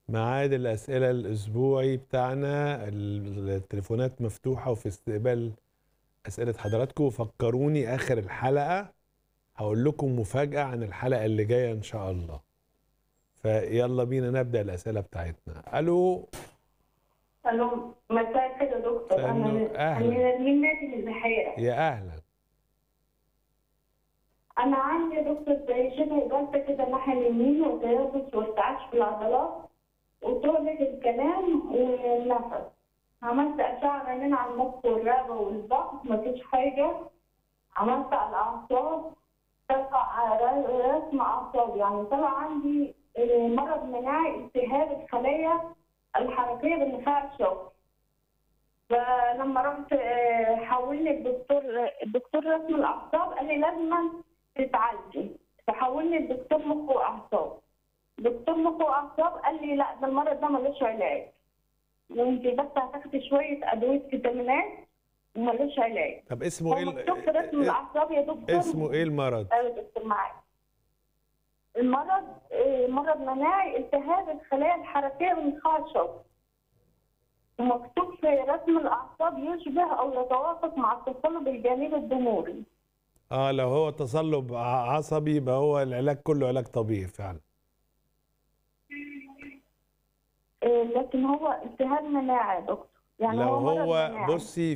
ميعاد الأسئلة الأسبوعي بتاعنا ال- التليفونات مفتوحة وفي استقبال أسئلة حضراتكم فكروني آخر الحلقة هقول لكم مفاجأة عن الحلقة اللي جاية إن شاء الله فيلا بينا نبدأ الأسئلة بتاعتنا ألو الو مساء الخير يا دكتور مساء انا النور. أهلا. انا من نادي البحيره يا أهلا انا عندي يا دكتور زي شبه جلطه كده ناحيه اليمين وتيبس وارتعاش في العضلات وطولة الكلام والنفس عملت أشعة عينين على المخ والرقبة والبطن مفيش حاجة عملت على الأعصاب طلع رسم أعصاب يعني طلع عندي آه، مرض مناعي التهاب الخلايا الحركية بالنخاع الشوكي فلما رحت آه، حولني الدكتور الدكتور رسم الأعصاب قال لي لازم تتعالجي فحولني الدكتور مخ وأعصاب دكتور مخ واعصاب قال لي لا ده المرض ده ملوش علاج وانت بس هتاخدي شويه ادويه فيتامينات وملوش علاج طب اسمه هو إيه مكتوب في رسم ال- الاعصاب يا دكتور اسمه إيه المرض؟ ايوه يا دكتور معاك المرض آه، مرض مناعي التهاب الخلايا الحركيه بالنخاع الشوكي ومكتوب في رسم الاعصاب يشبه او يتوافق مع التصلب الجانبي الدموري اه لو هو تصلب ع- عصبي يبقى هو العلاج كله علاج طبيعي فعلا آه، لكن هو التهاب مناعي يا دكتور يعني لو هو مرض هو مناعي. بصي